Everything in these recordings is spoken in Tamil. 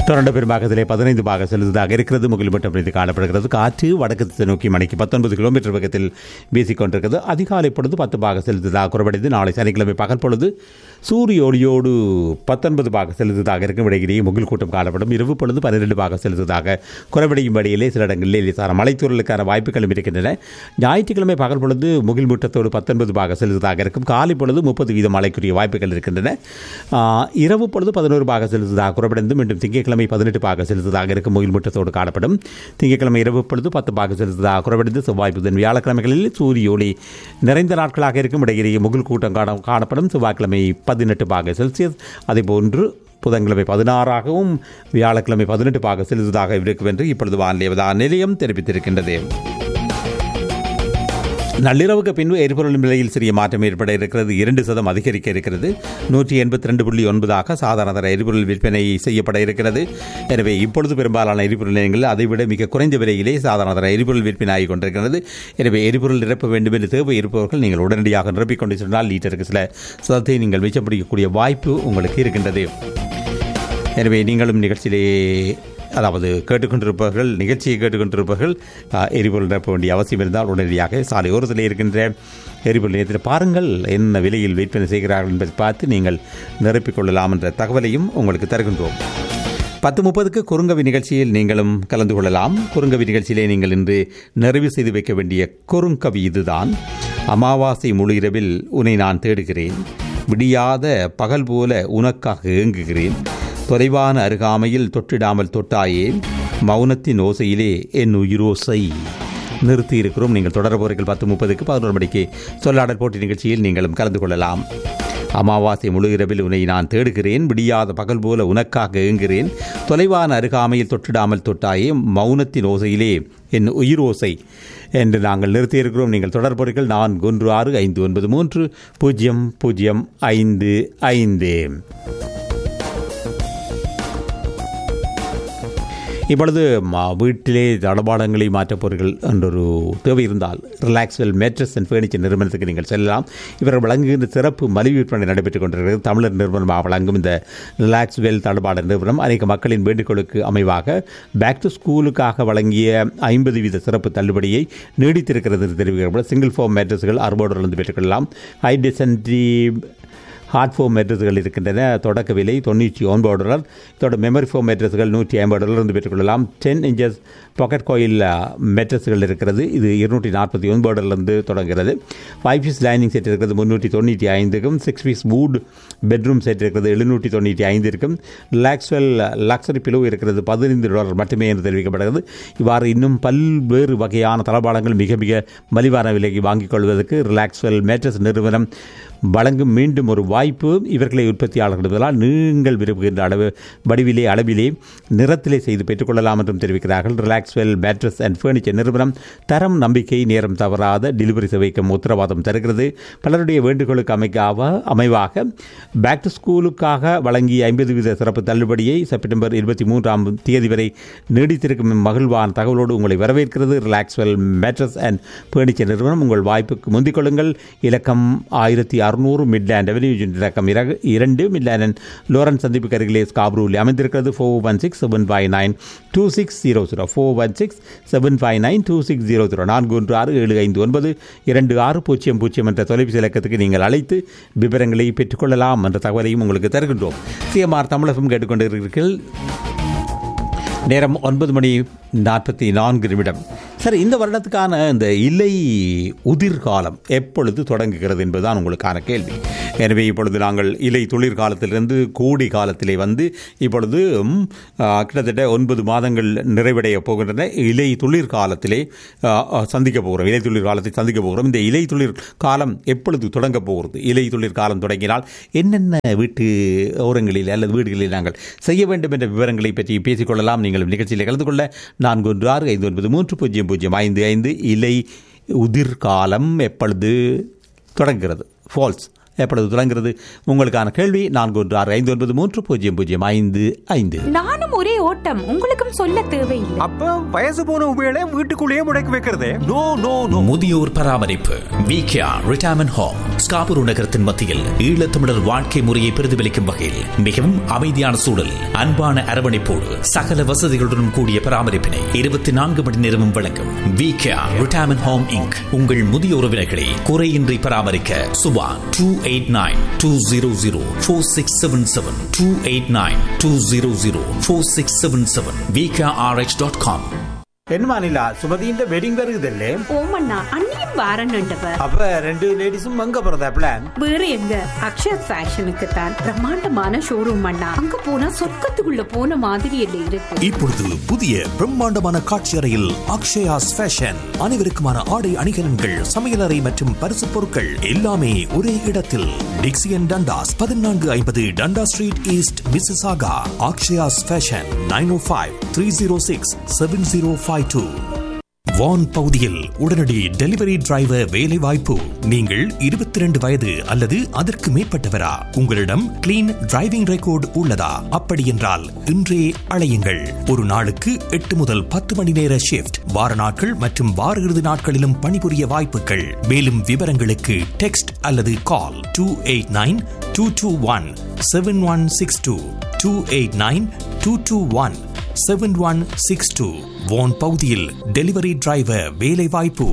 தொடர்ந்து பெரும்பாகத்திலே பதினைந்து பாக செலுத்ததாக இருக்கிறது முகில் மட்டும் இது காணப்படுகிறது காற்று வடக்கு திசை நோக்கி மணிக்கு பத்தொன்பது கிலோமீட்டர் வேகத்தில் வீசிக்கொண்டிருக்கிறது அதிகாலை பொழுது பத்து பாக செலுத்ததாக குறைவடைந்து நாளை சனிக்கிழமை பகல் பொழுது சூரிய ஒளியோடு பத்தொன்பது பாக செலுத்ததாக இருக்கும் இடையிலேயே முகில் கூட்டம் காணப்படும் இரவு பொழுது பன்னிரெண்டு பாக செலுத்ததாக குறைவடையும் வழியிலே சில இடங்களில் லேசான மலைத்தூரலுக்கான வாய்ப்புகளும் இருக்கின்றன ஞாயிற்றுக்கிழமை பகல் பொழுது முகில் மூட்டத்தோடு பத்தொன்பது பாக செலுத்ததாக இருக்கும் காலை பொழுது முப்பது வீதம் மழைக்குரிய வாய்ப்புகள் இருக்கின்றன ஆ, இரவு பொழுது பதினோரு பாக செலுத்ததாக குறைவடைந்து மீண்டும் திங்கட்கிழமை பதினெட்டு பாக செலுத்ததாக இருக்கும் முகில் மூட்டத்தோடு காணப்படும் திங்கட்கிழமை இரவு பொழுது பத்து பாக செலுத்ததாக குறைவடைந்து செவ்வாய் புதன் வியாழக்கிழமைகளில் சூரிய ஒளி நிறைந்த நாட்களாக இருக்கும் இடையிலேயே முகில் கூட்டம் காண காணப்படும் செவ்வாய்க்கிழமை பதினெட்டு பாக செல்சியஸ் அதேபோன்று புதன்கிழமை பதினாறாகவும் வியாழக்கிழமை பதினெட்டு பாக செலுத்ததாக இருக்கும் என்று இப்பொழுது வானிலை அவதான நிலையம் தெரிவித்திருக்கின்றது நள்ளிரவுக்கு பின்பு எரிபொருள் விலையில் சிறிய மாற்றம் ஏற்பட இருக்கிறது இரண்டு சதம் அதிகரிக்க இருக்கிறது நூற்றி எண்பத்தி ரெண்டு புள்ளி ஒன்பதாக சாதாரண தர எரிபொருள் விற்பனை செய்யப்பட இருக்கிறது எனவே இப்பொழுது பெரும்பாலான எரிபொருள் நிலையங்கள் அதைவிட மிக குறைந்த விலையிலே சாதாரண தர எரிபொருள் விற்பனை ஆகிக் கொண்டிருக்கிறது எனவே எரிபொருள் நிரப்ப வேண்டும் என்று தேவை இருப்பவர்கள் நீங்கள் உடனடியாக நிரப்பிக் கொண்டு சென்றால் லீட்டருக்கு சில சதத்தை நீங்கள் மிச்சப்பிடிக்கக்கூடிய வாய்ப்பு உங்களுக்கு இருக்கின்றது எனவே நீங்களும் நிகழ்ச்சியிலே அதாவது கேட்டுக்கொண்டிருப்பவர்கள் நிகழ்ச்சியை கேட்டுக்கொண்டிருப்பவர்கள் ஆ, எரிபொருள் நிரப்ப வேண்டிய அவசியம் இருந்தால் உடனடியாக சாலை ஓரத்தில் இருக்கின்ற எரிபொருள் நிலையத்தில் பாருங்கள் என்ன விலையில் விற்பனை செய்கிறார்கள் என்பதை பார்த்து நீங்கள் நிரப்பிக் கொள்ளலாம் என்ற தகவலையும் உங்களுக்கு தருகின்றோம் பத்து முப்பதுக்கு குறுங்கவி நிகழ்ச்சியில் நீங்களும் கலந்து கொள்ளலாம் குறுங்கவி நிகழ்ச்சியிலே நீங்கள் இன்று நிறைவு செய்து வைக்க வேண்டிய குறுங்கவி இதுதான் அமாவாசை முழு இரவில் உன்னை நான் தேடுகிறேன் விடியாத பகல் போல உனக்காக ஏங்குகிறேன் தொலைவான அருகாமையில் தொட்டிடாமல் தொட்டாயே மௌனத்தின் ஓசையிலே என் உயிரோசை நிறுத்தி இருக்கிறோம் நீங்கள் தொடர்பவர்கள் பத்து முப்பதுக்கு பதினோரு மணிக்கு சொல்லாடல் போட்டி நிகழ்ச்சியில் நீங்களும் கலந்து கொள்ளலாம் அமாவாசை முழு இரவில் உன்னை நான் தேடுகிறேன் விடியாத பகல் போல உனக்காக ஏங்குகிறேன் தொலைவான அருகாமையில் தொட்டிடாமல் தொட்டாயே மௌனத்தின் ஓசையிலே என் உயிரோசை என்று நாங்கள் நிறுத்தியிருக்கிறோம் நீங்கள் தொடர்பவர்கள் நான்கு ஒன்று ஆறு ஐந்து ஒன்பது மூன்று பூஜ்ஜியம் பூஜ்ஜியம் ஐந்து ஐந்து இப்பொழுது ம- வீட்டிலே தளபாடங்களை மாற்றப் போறீர்கள் என்றொரு தேவை இருந்தால் ரிலாக்ஸ்வெல் மேட்ரஸ் அண்ட் ஃபர்னிச்சர் நிறுவனத்துக்கு நீங்கள் செல்லலாம் இவர்கள் வழங்குகின்ற சிறப்பு மலிவு விற்பனை நடைபெற்றுக் கொண்டிருக்கிறது தமிழர் நிறுவனமாக வழங்கும் இந்த ரிலாக்ஸ்வெல் தளபாட நிறுவனம் அநேக மக்களின் வேண்டுகோளுக்கு அமைவாக பேக் டு ஸ்கூலுக்காக வழங்கிய ஐம்பது வீத சிறப்பு தள்ளுபடியை நீடித்திருக்கிறது என்று தெரிவிக்கப்படும் சிங்கிள் ஃபோம் மேட்ரஸ்கள் அறுபோடிலிருந்து பெற்றுக்கொள்ளலாம் ஹை டெசன்டி ஹார்ட் ஃபோம் மெட்ரஸ்கள் இருக்கின்றன தொடக்க விலை தொண்ணூற்றி ஒன்பது டாலர் இதோட மெமரி ஃபோம் மெட்ரஸ்கள் நூற்றி ஐம்பது டாலர் இருந்து பெற்றுக்கொள்ளலாம் டென் இன்ச்சஸ் பாக்கெட் கோயில் மெட்ரஸ்கள் இருக்கிறது இது இருநூற்றி நாற்பத்தி ஒன்பது டாலர்லேருந்து தொடங்குகிறது ஃபைவ் பீஸ் லைனிங் செட் இருக்கிறது முந்நூற்றி தொண்ணூற்றி ஐந்துக்கும் six piece wood bedroom set இருக்கிறது எழுநூற்றி தொண்ணூற்றி ஐந்து இருக்கும் லாக்ஸ்வெல் லக்ஸரி பிலோ இருக்கிறது பதினைந்து டாலர் மட்டுமே என்று தெரிவிக்கப்படுகிறது இவ்வாறு இன்னும் பல்வேறு வகையான தளபாடங்கள் மிக மிக மலிவான விலைக்கு வாங்கிக் கொள்வதற்கு ரிலாக்ஸ்வெல் மேட்ரஸ் நிறுவனம் வழங்கும் மீண்டும் ஒரு வாய்ப்பு இவர்களை உற்பத்தியாளர்கள் என்பதால் நீங்கள் விரும்புகின்ற அளவு வடிவிலே அளவிலே நிறத்திலே செய்து பெற்றுக்கொள்ளலாம் என்றும் தெரிவிக்கிறார்கள் ரிலாக்ஸ்வெல் பேட்ரஸ் அண்ட் ஃபர்னிச்சர் நிறுவனம் தரம் நம்பிக்கை நேரம் தவறாத டெலிவரி சேவைக்கும் உத்தரவாதம் தருகிறது பலருடைய வேண்டுகோளுக்கு அமைக்காக அமைவாக பேக் டு ஸ்கூலுக்காக வழங்கிய ஐம்பது வீத சிறப்பு தள்ளுபடியை செப்டம்பர் இருபத்தி மூன்றாம் தேதி வரை நீடித்திருக்கும் மகிழ்வான தகவலோடு உங்களை வரவேற்கிறது ரிலாக்ஸ்வெல் மேட்ரஸ் அண்ட் ஃபர்னிச்சர் நிறுவனம் உங்கள் வாய்ப்புக்கு முந்திக் கொள்ளுங்கள் இலக்கம் ஆயிரத்தி அறுநூறு மிட்லேண்ட் அவென்யூ இலக்கம் இர- இரண்டு மிட்லேண்ட் அண்ட் லோரன் சந்திப்புக்கு அருகிலே ஸ்காப்ரூவில் அமைந்திருக்கிறது four one six seven five nine two six zero zero four one six seven five nine two six zero zero நான்கு ஒன்று ஆறு ஏழு ஐந்து ஒன்பது இரண்டு ஆறு பூஜ்ஜியம் பூஜ்ஜியம் என்ற தொலைபேசி இலக்கத்துக்கு நீங்கள் அழைத்து விவரங்களை பெற்றுக்கொள்ளலாம் என்ற தகவலையும் உங்களுக்கு தருகின்றோம் சிஎம்ஆர் தமிழகம் கேட்டுக்கொண்டிருக்கிறீர்கள் நேரம் ஒன்பது மணி நாற்பத்தி நான்கு நிமிடம் சரி இந்த வருடத்துக்கான இந்த இலை உதிர்காலம் எப்பொழுது தொடங்குகிறது என்பதுதான் உங்களுக்கான கேள்வி எனவே இப்பொழுது நாங்கள் இலை துளிர் காலத்திலிருந்து கோடி காலத்திலே வந்து இப்பொழுது ம், ஆ, கிட்டத்தட்ட ஒன்பது மாதங்கள் நிறைவடைய போகின்றன இலை துளிர் காலத்திலே ஆ, ஆ, சந்திக்க போகிறோம் இலை துளிர் காலத்தை சந்திக்க போகிறோம் இந்த இலை துளிர் காலம் எப்பொழுது தொடங்க போகிறது இலை துளிர் காலம் தொடங்கினால் என்னென்ன வீட்டு ஓரங்களில் அல்லது வீடுகளில் நாங்கள் செய்ய வேண்டும் என்ற விவரங்களை பற்றி பேசிக்கொள்ளலாம் நீங்கள் நிகழ்ச்சியில் கலந்து கொள்ள நான்கு ஒன்று ஆறு ஐந்து ஒன்பது மூன்று பூஜ்ஜியம் பூஜ்ஜியம் ஐந்து ஐந்து இலை உதிர்காலம் எப்பொழுது தொடங்குகிறது ஃபால்ஸ் எப்பொழுது தொடங்குகிறது உங்களுக்கான கேள்வி நான்கு ஒன்று ஆறு ஐந்து ஒன்பது மூன்று பூஜ்ஜியம் பூஜ்ஜியம் ஐந்து ஐந்து நானும் ஒரே ஓட்டம் உங்களுக்கும் சொல்ல தேவையில்லை அப்ப வயசு போன உபயோக வீட்டுக்குள்ளேயே முடக்கி வைக்கிறதே நோ நோ நோ முதியோர் பராமரிப்பு விகேஆர் ரிட்டையர்மெண்ட் ஹோம் ஸ்காபுரு நகரத்தின் மத்தியில் ஈழத்தமிழர் வாழ்க்கை முறையை பிரதிபலிக்கும் வகையில் மிகவும் அமைதியான சூழல் அன்பான அரவணைப்போடு சகல வசதிகளுடன் கூடிய பராமரிப்பினை இருபத்தி நான்கு மணி நேரமும் வழங்கும் விகேஆர் ரிட்டையர்மெண்ட் ஹோம் இங்க் உங்கள் முதிய உறவினர்களை குறையின்றி பராமரிக்க Subha two eight nine two zero zero four six seven seven two eight nine two zero zero four six seven seven V K R H dot com என்னமா நிலா சுமதியின் வெட்டிங் வருகுதல்லே ஓமண்ணா அண்ணியும் வாரன்னுட்டவ அப்ப ரெண்டு லேடிஸும் அங்க போறதா பிளான் வேற எங்க அக்ஷயா ஃபேஷனுக்கு தான் பிரம்மாண்டமான ஷோரூம் அண்ணா அங்க போனா சொர்க்கத்துக்குள்ள போன மாதிரி இல்ல இருக்கு இப்பொழுது புதிய பிரம்மாண்டமான காட்சி அறையில் அக்ஷயாஸ் ஃபேஷன் அனைவருக்குமான ஆடை அணிகலன்கள் சமையலறை மற்றும் பரிசு பொருட்கள் எல்லாமே ஒரே இடத்தில் டிக்சியன் டண்டாஸ் பதினான்கு ஐம்பது Dundas street east Mississauga Akshaya's fashion nine O five three zero six seven zero five two Vaughan பகுதியில் உடனடி டெலிவரி டிரைவர் வேலை வாய்ப்பு நீங்கள் இருபத்தி ரெண்டு வயது அல்லது அதற்கு மேற்பட்டவரா உங்களிடம் கிளீன் டிரைவிங் ரெக்கார்டு உள்ளதா அப்படி என்றால் இன்றே அழையுங்கள் ஒரு நாளுக்கு எட்டு முதல் பத்து மணி நேர ஷிப்ட் வார நாட்கள் மற்றும் வார இறுதி நாட்களிலும் பணிபுரிய வாய்ப்புகள் மேலும் விவரங்களுக்கு டெக்ஸ்ட் அல்லது call two eight nine two two one seven one six two two eight nine two two one seven one six two Vaughan பகுதியில் டெலிவரி டிரைவர் வேலை வாய்ப்பு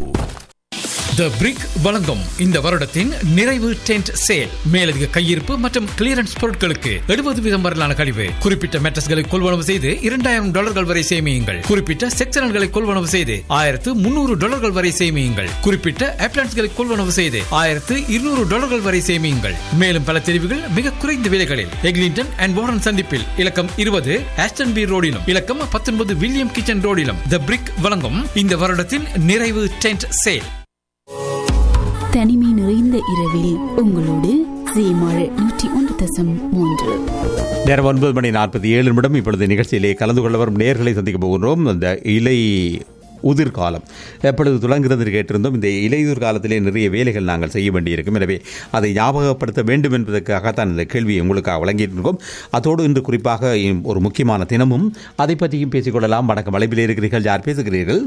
த பிரிக் வழங்கும் இந்த வருடத்தின் நிறைவு டென்ட் சேல் மேலதிக கையிருப்பு மற்றும் கிளியரன்ஸ் பொருட்களுக்கு எழுபது வீதம் வரலான கழிவு குறிப்பிட்ட மெட்ரஸ்களை கொள்வனவு செய்து இரண்டாயிரம் டாலர்கள் வரை சேமியுங்கள் குறிப்பிட்ட செக்ஷன்களை கொள்வனவு செய்து ஆயிரத்து முன்னூறு டாலர்கள் வரை சேமியுங்கள் குறிப்பிட்ட அப்ளான்ஸ்களை கொள்வனவு செய்து ஆயிரத்து இருநூறு டாலர்கள் வரை சேமியுங்கள் மேலும் பல தெரிவுகள் மிக குறைந்த விலைகளில் எக்லிங்டன் அண்ட் வாரன் சந்திப்பில் இலக்கம் இருபது ஆஸ்டன் பி ரோடிலும் இலக்கம் பத்தொன்பது வில்லியம் கிச்சன் ரோடிலும் த பிரிக் வழங்கும் இந்த வருடத்தின் நிறைவு டென்ட் சேல் தனிமை நிறைந்த இரவில் உங்களோடு சீமாழ் நூற்றி ஒன்று தசம் மூன்று நேரம் ஒன்பது மணி நாற்பத்தி ஏழு நிமிடம் இப்பொழுது நிகழ்ச்சியிலே கலந்து கொள்ள வரும் நேர்களை சந்திக்க போகின்றோம் அந்த இலை உதிர் காலம் எப்பொழுது தொடங்குகிறது என்று கேட்டிருந்தோம் இந்த இலையுதிர் காலத்திலே நிறைய வேலைகள் நாங்கள் செய்ய வேண்டியிருக்கும் எனவே அதை ஞாபகப்படுத்த வேண்டும் என்பதற்காகத்தான் இந்த கேள்வியை உங்களுக்காக வழங்கியிருக்கோம் அதோடு இன்று குறிப்பாக ஒரு முக்கியமான தினமும் அதை பற்றியும் பேசிக்கொள்ளலாம் வணக்கம் வளைப்பில் இருக்கிறீர்கள் யார் பேசுகிறீர்கள்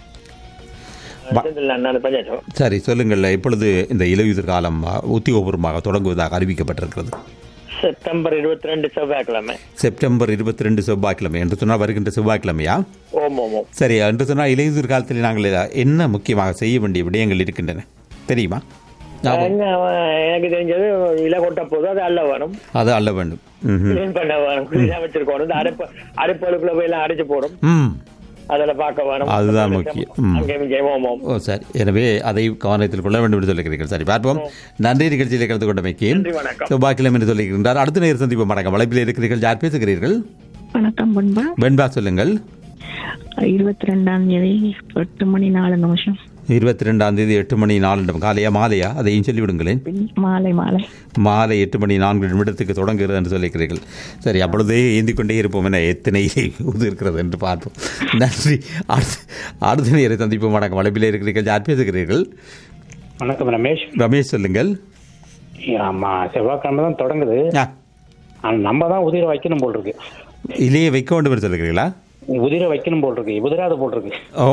சரி சொல்லுங்கள் இப்பொழுது இந்த இலையுதிர் காலம் உத்தியோகபூர்வமாக தொடங்குவதாக அறிவிக்கப்பட்டிருக்கிறது செப்டம்பர் இருபத்தி ரெண்டு செவ்வாய்க்கிழமை செப்டம்பர் இருபத்தி ரெண்டு செவ்வாய்க்கிழமை என்று சொன்னால் வருகின்ற செவ்வாய்க்கிழமையா ஓம் ஓம் ஓம் சரி என்று சொன்னால் இலையுதிர் காலத்தில் நாங்கள் என்ன முக்கியமாக செய்ய வேண்டிய விடயங்கள் இருக்கின்றன தெரியுமா என்ன, எனக்கு தெரிஞ்சது இலை கொட்ட போதும் அது அல்ல வேணும் அது அல்ல வேண்டும் ம்ஹும். கிளீன் பண்ண வேணும் கிளீனா வச்சிருக்கணும் இந்த அரைப்பு அரைப்பு அடுப்புல போய் எல்லாம் அரைச்சு போடும் ம் அதுல பார்க்க வேணும் அதுதான் முக்கியம். ம். அங்கே இங்கே ஓம் ஓம் ஓ சரி எனவே அதை கவனத்தில் கொள்ள வேண்டும் என்று சொல்லுகிறீர்கள் சரி பார்ப்போம் நன்றி நிகழ்ச்சியில் கலந்து கொண்டமைக்கு நன்றி, வணக்கம். செவ்வாய்க்கிழமை என்று சொல்லுகின்றார் அடுத்த நேரம் சந்திப்பு வணக்கம் வளைப்பில் இருக்கிறீர்கள் யார் பேசுகிறீர்கள் வணக்கம் பண்பா வெண்பா சொல்லுங்கள் இருபத்தி ரெண்டாம் தேதி எட்டு மணி நாலு நிமிஷம் இருபத்தி ரெண்டாம் தேதி எட்டு மணி நாலு நிமிடம் காலையா மாலையா அதையும் சொல்லிவிடுங்களேன் பின் மாலை மாலை மாலை எட்டு மணி நான்கு நிமிடத்துக்கு தொடங்குகிறது என்று சொல்லியிருக்கிறீர்கள் சரி அப்பொழுதே ஏந்தி கொண்டே இருப்போம் என எத்தனை இது இருக்கிறது என்று பார்ப்போம் நன்றி அடுத்த அடுத்த நேரை சந்திப்போம் வணக்கம் வளைப்பில் இருக்கிறீர்கள் யார் பேசுகிறீர்கள் வணக்கம் ரமேஷ் ரமேஷ் சொல்லுங்கள் ஆமா செவ்வாய்க்கிழமை தான் தொடங்குது ஆ, ஆனா நம்ம தான் உதிர வைக்கணும் போல் இருக்கு இலையை வைக்க வேண்டும் என்று சொல்லுகிறீர்களா உதிர வைக்கணும் போல் இருக்கு உதிராது போல் இருக்கு ஓ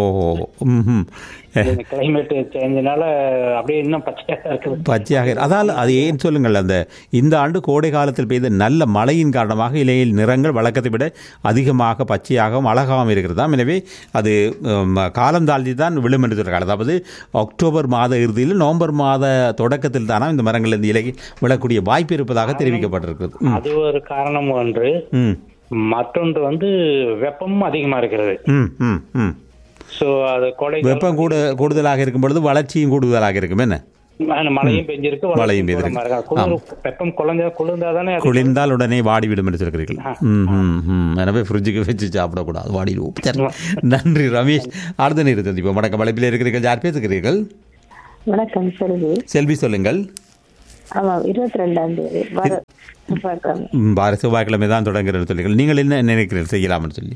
ம் இந்த கிளைமேட் சேஞ்சினால அப்படியே இன்னும் பச்சையா இருக்குது பச்சையாக அதால் அது ஏன் சொல்லுங்கள் அந்த இந்த ஆண்டு கோடை காலத்தில் பெய்த நல்ல மழையின் காரணமாக இலையில் நிறங்கள் வழக்கத்தை விட அதிகமாக பச்சையாகவும் அழகாகவும் இருக்கிறதாம் எனவே அது உம், காலம் தாழ்த்தி தான் விழும் என்று சொல்கிறார்கள் அதாவது அக்டோபர் மாத இறுதியில் நவம்பர் மாத தொடக்கத்தில் தானா இந்த மரங்கள் இந்த இலை விழக்கூடிய வாய்ப்பு இருப்பதாக தெரிவிக்கப்பட்டிருக்கிறது ம், அது ஒரு காரணம் ஒன்று ம் மற்றொன்று வந்து வெப்பமும் அதிகமா இருக்கிறது ம் ம் ம் சோ அது கொடை வெப்பம் கூட கூடுதலாக இருக்கும் பொழுது வளர்ச்சியும் கூடுதலாக இருக்கும் என்ன மழையும் பெஞ்சிருக்கு மழையும் வளர்ச்சியும் பெய்திருக்கு. கூடமா இருக்கு. குளிர் வெப்பம் குழந்தா குளிர்ந்தாதானே அது குளிர்ந்தால் உடனே வாடிவிடும் என்று சொல்கிறீர்கள் ம், ம், ம். எனவே ஃப்ரிட்ஜுக்கு வச்சு சாப்பிடக்கூடாது வாடிடுவோம் சரி. நன்றி ரமேஷ் அடுத்த நேரம் சந்திப்போம் வணக்கம் வளைப்பில் இருக்கிறீர்கள் யார் பேசுகிறீர்கள் வணக்கம் செல்வி செல்வி சொல்லுங்கள் ஆமா இருபத்தி ரெண்டாம் தேதி வர செவ்வாய்க்கிழமை. ம், வார செவ்வாய்க்கிழமை தான் தொடங்குறேன்னு சொல்லுங்கள் நீங்கள் என்ன நினைக்கிறீர்கள் செய்யலாம்னு சொல்லி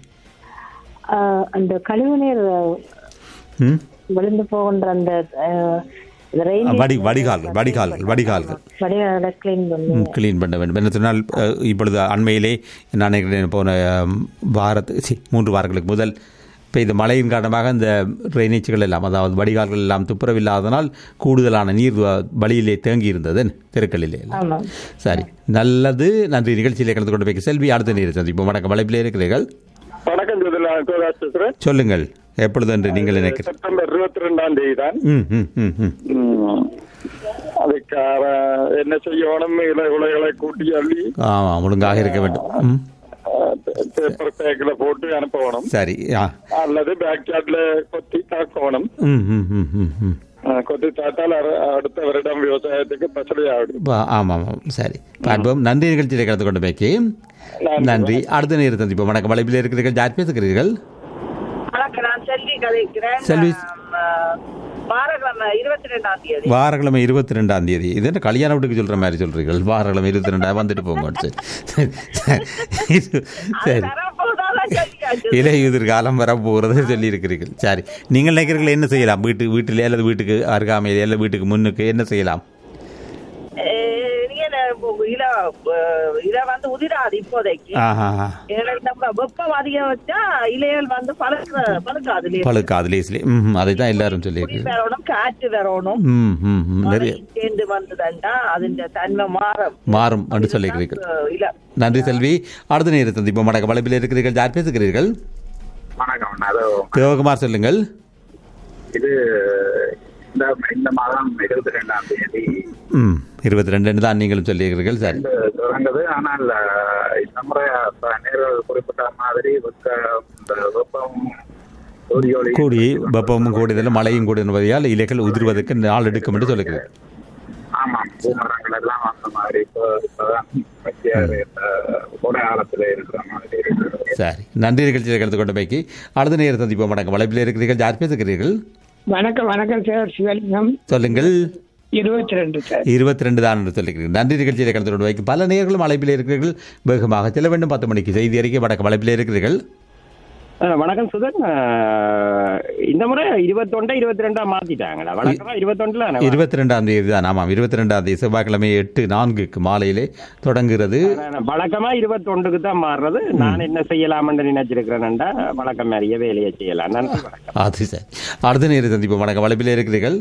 ஆஹ், அந்த கழிவுநீர் ம் விழுந்து போகின்ற அந்த ஆஹ், இந்த rain வடி வடிகால்கள் வடிகால்கள் வடிகால்கள் வடிகால கிளீன் பண்ணி கிளீன் பண்ண வேண்டும் என்ன சொன்னால் அஹ், இப்பொழுது அண்மையிலே நான் நினைக்கிறேன் போன அஹ், வாரத்து சி, மூன்று வாரங்களுக்கு முதல் பெய்த மழையின் காரணமாக இந்த ட்ரைனேஜ்கள் எல்லாம் அதாவது வடிகால்கள் எல்லாம் துப்புரவில்லாதனால் கூடுதலான நீர் வ- வழியிலே தேங்கி இருந்தது தெருக்களிலே எல்லாம். ஆமா சரி நல்லது நன்றி நிகழ்ச்சியிலே கலந்து கொண்டு போய் செல்வி அடுத்த நீர் சந்திப்போம் வணக்கம் வளைப்பிலே இருக்கிறீர்கள் வணக்கம் ஜோதிலா கோதாஸ் பேசுறேன் சொல்லுங்கள் எப்பொழுது என்று நீங்கள் நினைக்கிறீர்கள் செப்டம்பர் இருபத்தி ரெண்டாம் தேதி தான் ம் ம் ம் ம் ம். அதுக்காக என்ன செய்யணும் இலை உலைகளை கூட்டி அள்ளி ஆமாம் ஒழுங்காக இருக்க வேண்டும் ம் பேப்பர் பேக்கில் போட்டு அனுப்பணும் சரி ஆ அல்லது பேக் யார்ட்ல கொத்தி தாக்கணும் ம் ம் ம் ம் ம் அஹ், கொத்தி தாத்தால் அர- அடுத்த வருடம் விவசாயத்துக்கு பசடி ஆகிடும் வா- ஆமாம் ஆமாம் சரி பார்ப்போம் நன்றி நிகழ்ச்சியில் கலந்து கொண்டு மேக்கி நன்றி அடுத்த நேரம் சந்திப்போம் வணக்கம் வளைப்பில் இருக்கிறீர்கள் யார் பேசுகிறீர்கள் வணக்கம் நான் செல்வி கதைக்கிறேன் செல்வி. ஆம், வாரக்கிழமை இருபத்தி ரெண்டாம் தேதி வாரக்கிழமை இருபத்தி ரெண்டாம் தேதி இது என்ன கல்யாண வீட்டுக்கு சொல்ற மாதிரி சொல்றீர்கள் வாரக்கிழமை இருபத்தி ரெண்டாம் வந்துட்டு போங்க சரி இது- சரி இலையுதிர் காலம் வர போகிறது சொல்லி இருக்கிறீர்கள் சரி நீங்கள் நினைக்கிறீர்கள் என்ன செய்யலாம் வீட்டு வீட்டிலே அல்லது வீட்டுக்கு அருகாமையிலே அல்லது வீட்டுக்கு முன்னுக்கு என்ன செய்யலாம் அஹ், நீங்க என்ன, உங்க இல அஹ், இல வந்து உதிராது இப்போதைக்கு ஆஹா ஏன்னா நம்ம வெப்பம் அதிகம் வச்சா இலைகள் வந்து பழுக்க பழுக்காது இல்லையா? பழுக்கு அதுலேயே ம் அதை தான் எல்லாரும் குடி சொல்லியிருக்கிறீர்கள் வரணும் காற்று வரணும் ம் ம் ம், நிறைய சேர்ந்து வந்ததுண்டா அதிന്റെ தன்மை மாறும் மாறும் என்று சொல்லியிருக்கிறீர்கள் அஹ், இல்ல நன்றி செல்வி அடுத்த நேரம் சந்திப்போம் வணக்கம் வளைப்பில் இருக்கிறீர்கள் யார் பேசுகிறீர்கள் வணக்கம் அது தேவகுமார் சொல்லுங்கள் இது இந்த இந்த மாதம் இருபத்தி ரெண்டாம் தேதி ம் இருபத்தி ரெண்டு தான் நீங்களும் சொல்லியிருக்கிறீர்கள் சரி இந்த தொடங்குது ஆனால் அஹ், இந்த முறை அப்ப நேர்கள் குறிப்பிட்ட மாதிரி வெக்க இந்த வெப்பம் சூரிய ஒளி கூடி வெப்பமும் கூடுதலும் மழையும் கூடுதல் இலைகள் உதிர்வதற்கு நாள் எடுக்கும் என்று சொல்லுகிறேன் ஆமாம் பூமரங்கள் எல்லாம் அந்த மாதிரி இப்போ இப்பதான் பச்சையாறு கோடை காலத்துல இருக்கிற மாதிரி இருக்கு சரி நன்றி நிகழ்ச்சியில் கலந்து கொண்டு போய்க்கு அடுத்த நேரம் சந்திப்போம் வணக்கம் வளைப்பில் இருக்கிறீர்கள் யார் பேசுகிறீர்கள் வணக்கம் வணக்கம் சார் சிவலிங்கம் சொல்லுங்கள் இருபத்தி ரெண்டு சார் இருபத்தி ரெண்டு தான் என்று சொல்லிக்கிறீர்கள் நன்றி நிகழ்ச்சியில் கலந்து கொண்டு வைக்கும் பல நேர்களும் அழைப்பில் இருக்கிறீர்கள் வேகமாக செல்ல வேண்டும் பத்து மணிக்கு செய்தி அறிக்கை வணக்கம் அழைப்பில் இருக்கிறீர்கள் அஹ் வணக்கம் சுதன் அஹ் இந்த முறை இருபத்தொண்டை இருபத்தி ரெண்டா மாத்திட்டாங்களா வழக்கமா இருபத்தொண்டுல இருபத்தி ரெண்டாம் தேதி தான் ஆமாம் இருபத்தி ரெண்டாம் தேதி செவ்வாய்க்கிழமை எட்டு நான்குக்கு மாலையிலே தொடங்குகிறது வழக்கமா இருபத்தொண்டுக்கு தான் மாறுறது நான் என்ன செய்யலாம்னு நினைச்சிருக்கிறேன்டா வழக்கம் மாதிரியே வேலையை செய்யலாம் நன்றி வணக்கம் அது சரி அடுத்த நேரம் சந்திப்போம் வணக்கம் அழைப்பில் இருக்கிறீர்கள்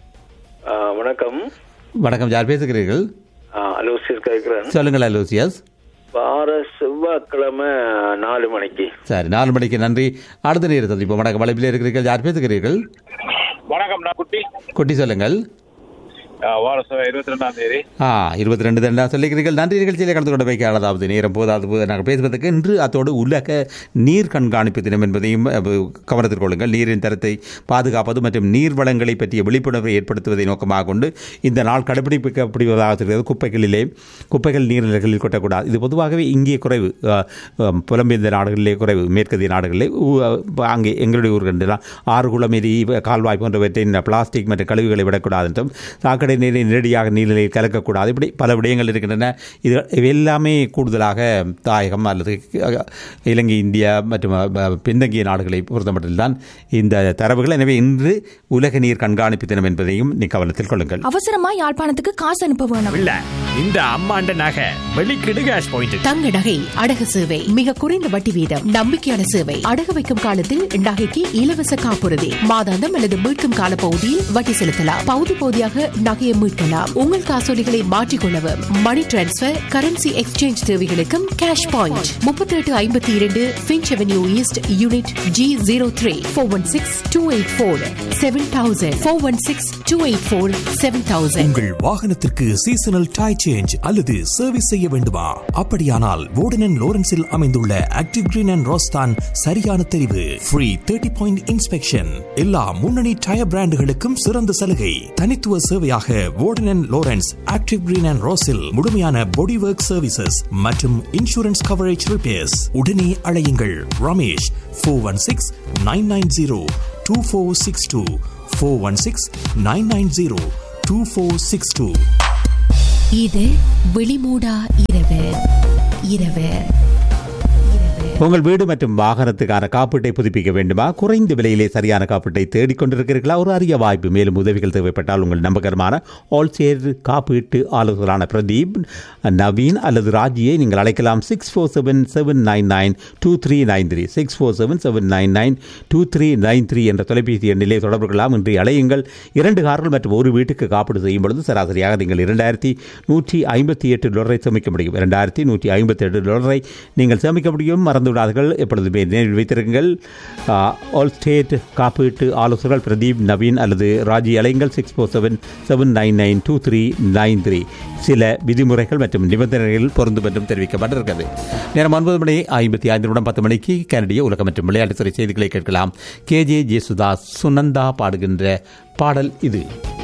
ஆ, வணக்கம் வணக்கம் யார் பேசுகிறீர்கள் அலோசியஸ் கேட்கிறேன் சொல்லுங்கள் அலோசியாஸ் வார செவ்வாய்க்கிழமை நாலு மணிக்கு சரி நாலு மணிக்கு நன்றி அடுத்த நேரம் சந்திப்போம் வணக்கம் அழைப்பில் இருக்கிறீர்கள் யார் பேசுகிறீர்கள் வணக்கம் நான் குட்டி குட்டி சொல்லுங்கள் அஹ், வார செவ்வாய் இருபத்தி ரெண்டாம் தேதி ஆ இருபத்தி ரெண்டு தான் சொல்லிக்கிறீர்கள் நன்றி நிகழ்ச்சியில் கலந்து கொண்டு வைக்க அதாவது நேரம் போதாது போது நாங்கள் பேசுவதற்கு இன்று அத்தோடு உலக நீர் கண்காணிப்பு தினம் என்பதையும் அஹ், கவனத்தில் கொள்ளுங்கள் நீரின் தரத்தை பாதுகாப்பது மற்றும் நீர் வளங்களை பற்றிய விழிப்புணர்வை ஏற்படுத்துவதை நோக்கமாக கொண்டு இந்த நாள் கடைபிடிக்கப்படுவதாக இருக்கிறது குப்பைகளிலே குப்பைகள் நீர்நிலைகளில் கொட்டக்கூடாது இது பொதுவாகவே இங்கே குறைவு அஹ், அஹ், புலம்பெயர்ந்த நாடுகளிலே குறைவு மேற்கத்திய நாடுகளிலே ஊ- அஹ், அங்கே எங்களுடைய ஊர்களெல்லாம் ஆறு குளமெரி கால்வாய் போன்றவற்றின் பிளாஸ்டிக் மற்றும் கழிவுகளை விடக்கூடாது என்றும் சாக்கடை நீரை நேரடியாக நீர்நிலையில் கலக்கக்கூடாது இப்படி பல விடயங்கள் இருக்கின்றன இது இவை எல்லாமே கூடுதலாக தாயகம் அல்லது அஹ், இலங்கை இந்தியா மற்றும் அஹ், பின்தங்கிய நாடுகளை பொறுத்தமட்டில்தான் இந்த தரவுகள் எனவே இன்று உலக நீர் கண்காணிப்பு தினம் என்பதையும் நீ கவனத்தில் கொள்ளுங்கள் அவசரமா யாழ்ப்பாணத்துக்கு காசு அனுப்ப வேணும் இல்ல இந்த அம்மாண்ட நகை வெளிக்கிடு கேஷ் பாயிண்ட் தங்க நகை அடகு சேவை மிக குறைந்த வட்டி வீதம் நம்பிக்கையான சேவை அடகு வைக்கும் காலத்தில் நகைக்கு இலவச காப்புறுதி மாதாந்தம் அல்லது மீட்கும் கால பகுதியில் வட்டி செலுத்தலாம் பகுதி பகுதியாக நகையை மீட்கலாம் உங்கள் காசோலிகளை மாற்றிக்கொள்ளவும் மணி டிரான்ஸ்பர் கரன்சி எக்ஸ்சேஞ்ச் தேவைகளுக்கும் கேஷ் பாயிண்ட் முப்பத்தி எட்டு ஐம்பத்தி இரண்டு Finch avenue east unit G zero three four one six two eight four seven thousand four one six two eight four seven thousand உங்கள் வாகனத்திற்கு சீசனல் டை சேஞ்ச் அல்லது சர்வீஸ் செய்ய வேண்டுமா அப்படியானால் வோர்டன் லோரன்ஸில் அமைந்துள்ள ஆக்டிவ் கிரீன் அண்ட் ரோஸ்தான் சரியான தெரிவு ஃப்ரீ தேர்ட்டி பாயிண்ட் இன்ஸ்பெக்ஷன் எல்லா முன்னணி டயர் பிராண்டுகளுக்கும் சிறந்த சலுகை தனித்துவ சேவையாக Warden Lawrence active green and ரோஸில் முழுமையான பாடி ஒர்க் சர்வீசஸ் மற்றும் இன்சூரன்ஸ் கவரேஜ் ரிப்பேர்ஸ் உடனே அழையுங்கள் Ramesh four one six nine nine zero two four six two four one six nine nine zero two four six two இது வெளிமூடா இரவு இரவு இரவு உங்கள் வீடு மற்றும் வாகனத்துக்கான காப்பீட்டை புதுப்பிக்க வேண்டுமா குறைந்த விலையிலே சரியான காப்பீட்டை தேடிக்கொண்டிருக்கிறீர்களா ஒரு அரிய வாய்ப்பு மேலும் உதவிகள் தேவைப்பட்டால் உங்கள் நம்பகரமான ஆல்சேர் காப்பீட்டு ஆலோசகரான பிரதீப் நவீன் அல்லது ராஜியை நீங்கள் அழைக்கலாம் six four seven seven nine nine two three nine three six four seven seven nine nine two three nine three என்ற தொலைபேசி எண்ணிலே தொடர்பு கொள்ளலாம் இன்று அழையுங்கள் இரண்டு கார்கள் மற்றும் ஒரு வீட்டுக்கு காப்பீடு செய்யும் பொழுது சராசரியாக நீங்கள் இரண்டாயிரத்தி நூற்றி ஐம்பத்தி எட்டு டாலரை சேமிக்க முடியும் இரண்டாயிரத்தி நூற்றி ஐம்பத்தி எட்டு டாலரை நீங்கள் சேமிக்க முடியும் மறந்து விடாதீர்கள் எப்பொழுதுமே நினைவில் வைத்திருங்கள் ஆல் ஸ்டேட் காப்பீட்டு ஆலோசகர்கள் பிரதீப் நவீன் அல்லது ராஜி அலைங்கள் six four seven seven nine nine two three nine three சில விதிமுறைகள் மற்றும் நிபந்தனைகள் பொருந்தும் என்றும் தெரிவிக்கப்பட்டிருக்கிறது நேரம் ஒன்பது மணி ஐம்பத்தி ஐந்து நிமிடம் பத்து மணிக்கு கனடிய உலகம் மற்றும் விளையாட்டுத்துறை செய்திகளை கேட்கலாம் கே ஜே ஜேசுதாஸ் சுனந்தா பாடுகின்ற பாடல் இது